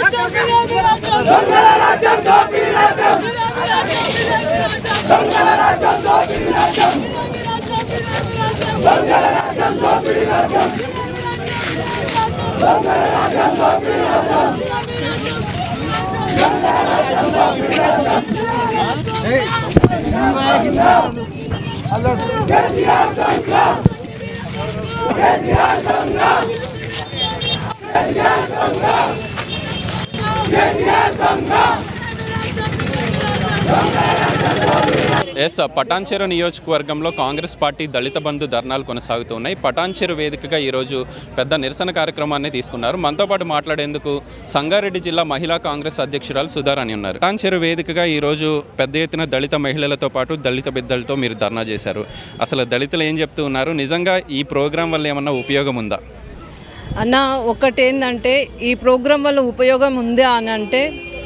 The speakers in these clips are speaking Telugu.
ఎస్ పటాన్చెరు నియోజకవర్గంలో కాంగ్రెస్ పార్టీ దళిత బంధు ధర్నాలు కొనసాగుతున్నాయి పటాన్చెరు వేదికగా ఈరోజు పెద్ద నిరసన కార్యక్రమాన్ని తీసుకున్నారు మనతో పాటు మాట్లాడేందుకు సంగారెడ్డి జిల్లా మహిళా కాంగ్రెస్ అధ్యక్షురాలు సుధారాణి ఉన్నారు పటాన్చెరు వేదికగా ఈరోజు పెద్ద ఎత్తున దళిత మహిళలతో పాటు దళిత బిడ్డలతో మీరు ధర్నా చేశారు అసలు దళితులు ఏం చెప్తూ ఉన్నారు నిజంగా ఈ ప్రోగ్రాం వల్ల ఏమన్నా ఉపయోగం ఉందా అన్న ఒకటేందంటే ఈ ప్రోగ్రాం వల్ల ఉపయోగం ఉందా అని అంటే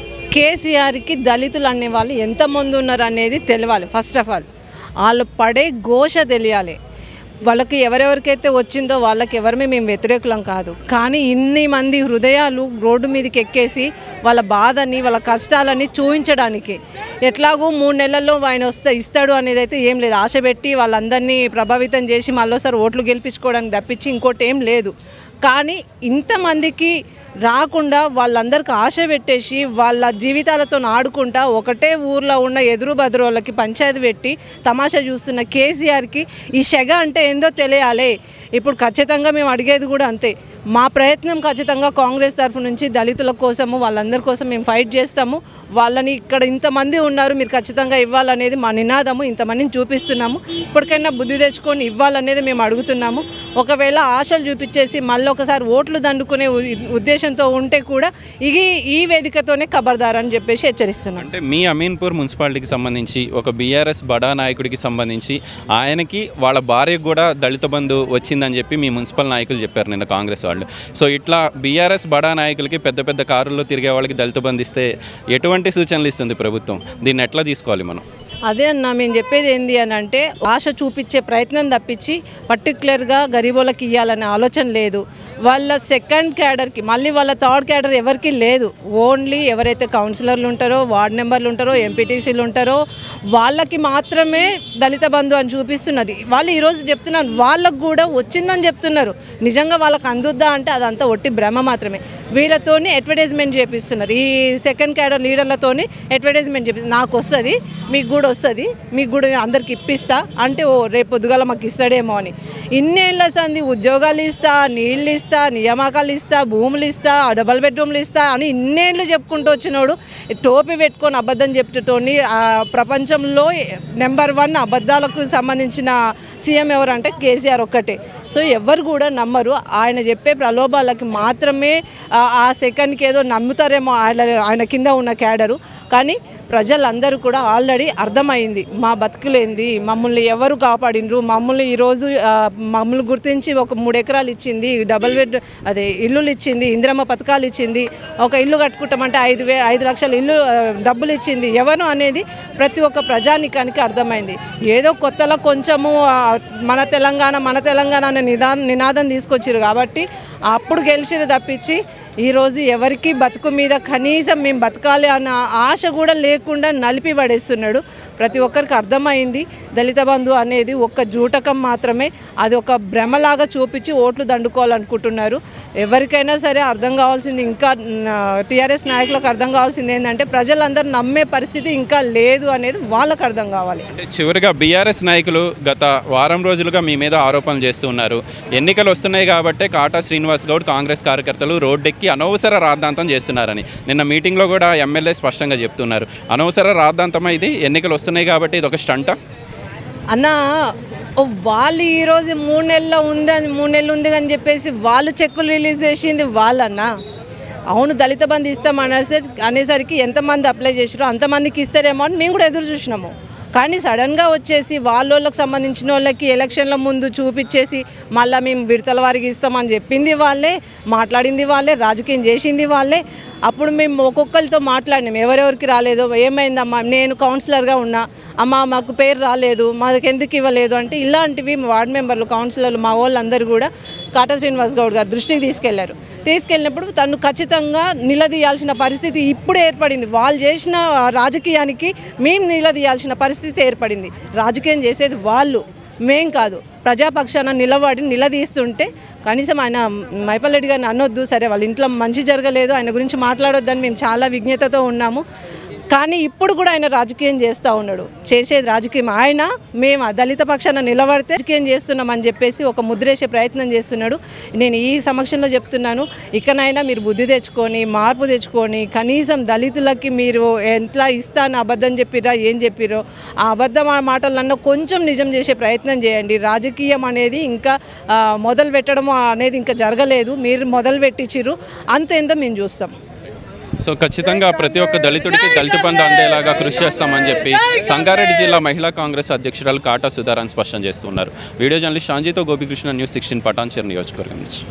కేసీఆర్కి దళితులు అనే వాళ్ళు ఎంతమంది ఉన్నారు అనేది తెలియాలి ఫస్ట్ ఆఫ్ ఆల్ వాళ్ళు పడే ఘోష తెలియాలి వాళ్ళకి ఎవరెవరికైతే వచ్చిందో వాళ్ళకి ఎవరిమే మేము వ్యతిరేకులం కాదు కానీ ఇన్ని మంది హృదయాలు రోడ్డు మీదకి ఎక్కేసి వాళ్ళ బాధని వాళ్ళ కష్టాలని చూపించడానికి ఎట్లాగో మూడు నెలల్లో ఆయన వస్తే ఇస్తాడు అనేది అయితే ఏం లేదు ఆశ పెట్టి వాళ్ళందరినీ ప్రభావితం చేసి మళ్ళీసారి ఓట్లు గెలిపించుకోవడానికి తప్పించి ఇంకోటి ఏం లేదు కానీ ఇంతమందికి రాకుండా వాళ్ళందరికీ ఆశ పెట్టేసి వాళ్ళ జీవితాలతో ఆడుకుంటా ఒకటే ఊర్లో ఉన్న ఎదురు బదురోళ్ళకి పంచాయతీ పెట్టి తమాషా చూస్తున్న కేసీఆర్కి ఈ సెగ అంటే ఏందో తెలియాలి ఇప్పుడు ఖచ్చితంగా మేము అడిగేది కూడా అంతే మా ప్రయత్నం ఖచ్చితంగా కాంగ్రెస్ తరఫు నుంచి దళితుల కోసము వాళ్ళందరి కోసం మేము ఫైట్ చేస్తాము వాళ్ళని ఇక్కడ ఇంతమంది ఉన్నారు మీరు ఖచ్చితంగా ఇవ్వాలనేది మా నినాదము ఇంతమందిని చూపిస్తున్నాము ఇప్పటికైనా బుద్ధి తెచ్చుకొని ఇవ్వాలనేది మేము అడుగుతున్నాము ఒకవేళ ఆశలు చూపించేసి మళ్ళీ ఒకసారి ఓట్లు దండుకునే ఉ- ఉద్దేశంతో ఉంటే కూడా ఇది ఈ వేదికతోనే ఖబర్దార్ అని చెప్పేసి హెచ్చరిస్తున్నాం అంటే మీ అమీన్పూర్ మున్సిపాలిటీకి సంబంధించి ఒక బీఆర్ఎస్ బడా నాయకుడికి సంబంధించి ఆయనకి వాళ్ళ భార్యకు కూడా దళిత బంధు వచ్చిందని చెప్పి మీ మున్సిపల్ నాయకులు చెప్పారు నిన్న కాంగ్రెస్ వాళ్ళు సో ఇట్లా బీఆర్ఎస్ బడా నాయకులకి పెద్ద పెద్ద కారుల్లో తిరిగే వాళ్ళకి దళిత బంధు ఇస్తే ఎటువంటి సూచనలు ఇస్తుంది ప్రభుత్వం దీన్ని ఎట్లా తీసుకోవాలి మనం అదే అన్న మేము చెప్పేది ఏంది అని అంటే ఆశ చూపించే ప్రయత్నం తప్పించి పర్టికులర్గా గరీబోళ్ళకి ఇవ్వాలనే ఆలోచన లేదు వాళ్ళ సెకండ్ క్యాడర్కి మళ్ళీ వాళ్ళ థర్డ్ క్యాడర్ ఎవరికి లేదు ఓన్లీ ఎవరైతే కౌన్సిలర్లు ఉంటారో వార్డ్ మెంబర్లు ఉంటారో ఎంపీటీసీలు ఉంటారో వాళ్ళకి మాత్రమే దళిత బంధు అని చూపిస్తున్నది వాళ్ళు ఈరోజు చెప్తున్నారు వాళ్ళకు కూడా వచ్చిందని చెప్తున్నారు నిజంగా వాళ్ళకి అందుద్దా అంటే అదంతా ఒట్టి భ్రమ మాత్రమే వీళ్ళతోని అడ్వర్టైజ్మెంట్ చేపిస్తున్నారు ఈ సెకండ్ క్యాడర్ లీడర్లతోని అడ్వర్టైజ్మెంట్ చేపిస్తారు నాకు వస్తుంది మీకు కూడా వస్తుంది మీకు కూడా అందరికి ఇప్పిస్తా అంటే ఓ రేపు పొద్దుగాల మాకు ఇస్తాడేమో అని ఇన్నేళ్ళ సంది ఉద్యోగాలు ఇస్తా నీళ్ళు ఇస్తా నియామకాలు ఇస్తా భూములు ఇస్తా డబల్ బెడ్రూమ్లు ఇస్తా అని ఇన్నేళ్ళు చెప్పుకుంటూ వచ్చినోడు టోపీ పెట్టుకొని అబద్ధం చెప్తూతోని ఆ ప్రపంచంలో నెంబర్ వన్ అబద్ధాలకు సంబంధించిన సీఎం ఎవరంటే కేసీఆర్ ఒక్కటే సో ఎవరు కూడా నమ్మరు ఆయన చెప్పే ప్రలోభాలకి మాత్రమే ఆ- ఆ సెకండ్కి ఏదో నమ్ముతారేమో ఆయన ఆయన కింద ఉన్న క్యాడరు కానీ ప్రజలందరూ కూడా ఆల్రెడీ అర్థమైంది మా బతుకులేంది మమ్మల్ని ఎవరు కాపాడినరు మమ్మల్ని ఈరోజు ఆ, మమ్మల్ని గుర్తించి ఒక మూడు ఎకరాలు ఇచ్చింది డబుల్ బెడ్ అదే ఇల్లులు ఇచ్చింది ఇందిరమ్మ పథకాలు ఇచ్చింది ఒక ఇల్లు కట్టుకుంటామంటే ఐదు వే ఐదు లక్షల ఇల్లు ఆ, డబ్బులు ఇచ్చింది ఎవరు అనేది ప్రతి ఒక్క ప్రజానికానికి అర్థమైంది ఏదో కొత్తలో కొంచెము ఆ, మన తెలంగాణ మన తెలంగాణ అనే నిదా నినాదం తీసుకొచ్చారు కాబట్టి అప్పుడు గెలిచిరు తప్పించి ఈరోజు ఎవరికి బతుకు మీద కనీసం మేము బతకాలి అన్న ఆశ కూడా లేకుండా నలిపి పడేస్తున్నాడు ప్రతి ఒక్కరికి అర్థమైంది దళిత బంధు అనేది ఒక్క జూటకం మాత్రమే అది ఒక భ్రమలాగా చూపించి ఓట్లు దండుకోవాలనుకుంటున్నారు ఎవరికైనా సరే అర్థం కావాల్సింది ఇంకా టీఆర్ఎస్ నాయకులకు అర్థం కావాల్సింది ఏంటంటే ప్రజలందరూ నమ్మే పరిస్థితి ఇంకా లేదు అనేది వాళ్ళకి అర్థం కావాలి అంటే చివరిగా బీఆర్ఎస్ నాయకులు గత వారం రోజులుగా మీ మీద ఆరోపణలు చేస్తూ ఉన్నారు ఎన్నికలు వస్తున్నాయి కాబట్టే కాటా శ్రీనివాస్ గౌడ్ కాంగ్రెస్ కార్యకర్తలు రోడ్డెక్కి అనవసర రాద్ధాంతం చేస్తున్నారని నిన్న మీటింగ్లో కూడా ఎమ్మెల్యే స్పష్టంగా చెప్తున్నారు అనవసర రాద్ధాంతమా ఇది ఎన్నికలు వస్తున్నాయి కాబట్టి ఇది ఒక స్టంటా అన్న ఓ వాళ్ళు ఈరోజు మూడు నెలల్లో ఉందని మూడు నెలలు ఉంది అని చెప్పేసి వాళ్ళు చెక్కులు రిలీజ్ చేసింది వాళ్ళన్న అవును దళిత బంధు ఇస్తాం అనేసరికి అనేసరికి ఎంతమంది అప్లై చేసారో అంతమందికి ఇస్తారేమో అని మేము కూడా ఎదురు చూసినాము కానీ సడన్గా వచ్చేసి వాళ్ళ వాళ్ళకి సంబంధించిన వాళ్ళకి ఎలక్షన్ల ముందు చూపించేసి మళ్ళీ మేము విడతల వారికి ఇస్తామని చెప్పింది వాళ్ళే మాట్లాడింది వాళ్ళే రాజకీయం చేసింది వాళ్ళే అప్పుడు మేము ఒక్కొక్కరితో మాట్లాడినాం ఎవరెవరికి రాలేదో ఏమైందమ్మా నేను కౌన్సిలర్గా ఉన్నా అమ్మ మాకు పేరు రాలేదు మాకు ఎందుకు ఇవ్వలేదు అంటే ఇలాంటివి మా వార్డు మెంబర్లు కౌన్సిలర్లు మా వాళ్ళందరూ కూడా కాటా శ్రీనివాస్ గౌడ్ గారు దృష్టికి తీసుకెళ్లారు తీసుకెళ్ళినప్పుడు తను ఖచ్చితంగా నిలదీయాల్సిన పరిస్థితి ఇప్పుడు ఏర్పడింది వాళ్ళు చేసిన రాజకీయానికి మేము నిలదీయాల్సిన పరిస్థితి ఏర్పడింది రాజకీయం చేసేది వాళ్ళు మేం కాదు ప్రజాపక్షాన నిలబడి నిలదీస్తుంటే కనీసం ఆయన మైపల్ రెడ్డి గారిని అనొద్దు సరే వాళ్ళ ఇంట్లో మంచి జరగలేదు ఆయన గురించి మాట్లాడొద్దని మేము చాలా విజ్ఞతతో ఉన్నాము కానీ ఇప్పుడు కూడా ఆయన రాజకీయం చేస్తూ ఉన్నాడు చేసేది రాజకీయం ఆయన మేము ఆ దళిత పక్షాన నిలబడితే రాజకీయం చేస్తున్నామని చెప్పేసి ఒక ముద్రేసే ప్రయత్నం చేస్తున్నాడు నేను ఈ సమక్షంలో చెప్తున్నాను ఇకనైనా మీరు బుద్ధి తెచ్చుకొని మార్పు తెచ్చుకొని కనీసం దళితులకి మీరు ఎట్లా ఇస్తాను అబద్ధం చెప్పిరా ఏం చెప్పిరో ఆ అబద్ధం ఆ మాటలన్నా కొంచెం నిజం చేసే ప్రయత్నం చేయండి రాజకీయం అనేది ఇంకా ఆ, మొదలు పెట్టడం అనేది ఇంకా జరగలేదు మీరు మొదలు పెట్టించిర్రు అంత ఎంతో మేము చూస్తాం సో ఖచ్చితంగా ప్రతి ఒక్క దళితుడికి దళిత బంధు అందేలాగా కృషి చేస్తామని చెప్పి సంగారెడ్డి జిల్లా మహిళా కాంగ్రెస్ అధ్యక్షురాలు కాటా సుధారాన్ని స్పష్టం చేస్తున్నారు వీడియో జర్నలిస్ట్ షాంజీతో గోపికృష్ణ న్యూస్ సిక్స్టీన్ పటాన్చేరు నియోజకవర్గం నుంచి